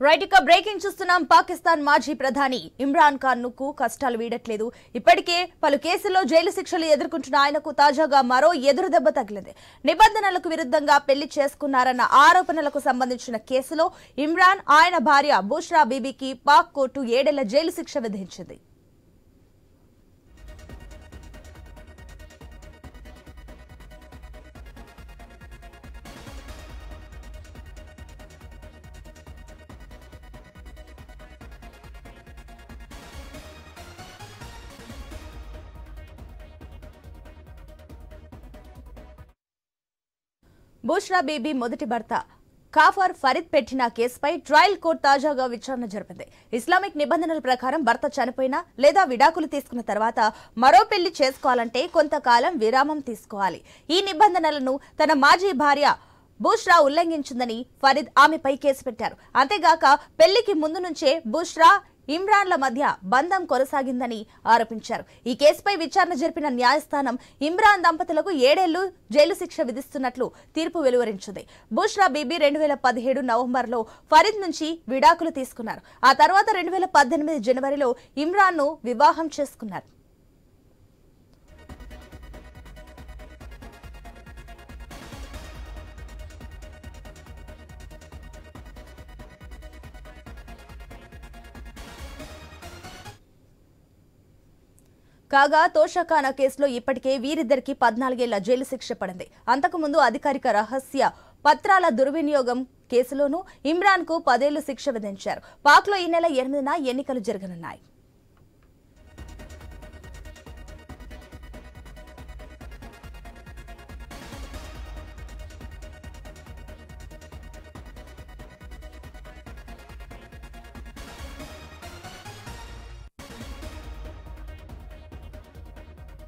right ఇక breaking చూస్తున్నాం పాకిస్తాన్ మాజీ ప్రధాని ఇమ్రాన్ ఖాన్ కు కష్టాలు వీడట్లేదు ఇప్పటికే పలు కేసుల్లో జైలు శిక్షలు ఎదుర్కొంటున్న ఆయనకు తాజాగా మరో ఎదురు దెబ్బ తగిలింది నిబంధనలకు విరుద్ధంగా పెళ్లి చేసుకున్నారన్న ఆరోపణలకు సంబంధించిన కేసులో ఇమ్రాన్ ఆయన భార్య బుష్రా బీబీకి పాక్ కోర్టు ఏడేళ్ల జైలు శిక్ష విధించింది బుష్రా బీబీ మొదటి భర్త కాఫర్ ఫరీద్ పెట్టిన కేసుపై ట్రయల్ కోర్టు తాజాగా విచారణ జరిపింది ఇస్లామిక్ నిబంధనల ప్రకారం భర్త చనిపోయినా లేదా విడాకులు తీసుకున్న తర్వాత మరో పెళ్లి చేసుకోవాలంటే కొంతకాలం విరామం తీసుకోవాలి ఈ నిబంధనలను తన మాజీ భార్య బుష్రా ఉల్లంఘించిందని ఫరీద్ ఆమెపై కేసు పెట్టారు అంతేగాక పెళ్లికి ముందు నుంచే బుష్రా ఇమ్రాన్ల మధ్య బంధం కొనసాగిందని ఆరోపించారు ఈ కేసుపై విచారణ జరిపిన న్యాయస్థానం ఇమ్రాన్ దంపతులకు ఏడేళ్లు జైలు శిక్ష విధిస్తున్నట్లు తీర్పు వెలువరించింది బుష్రా బీబీ రెండు వేల పదిహేడు నవంబర్లో ఫరీద్ నుంచి విడాకులు తీసుకున్నారు ఆ తర్వాత రెండు వేల పద్దెనిమిది జనవరిలో ఇమ్రాన్ను వివాహం చేసుకున్నారు కాగా తోషాఖానా కేసులో ఇప్పటికే వీరిద్దరికి పద్నాలుగేళ్ల జైలు శిక్ష పడింది అంతకుముందు అధికారిక రహస్య పత్రాల దుర్వినియోగం కేసులోనూ ఇమ్రాన్ కు పదేళ్లు శిక్ష విధించారు పాక్లో ఈ నెల ఎనిమిదిన ఎన్నికలు జరగనున్నాయి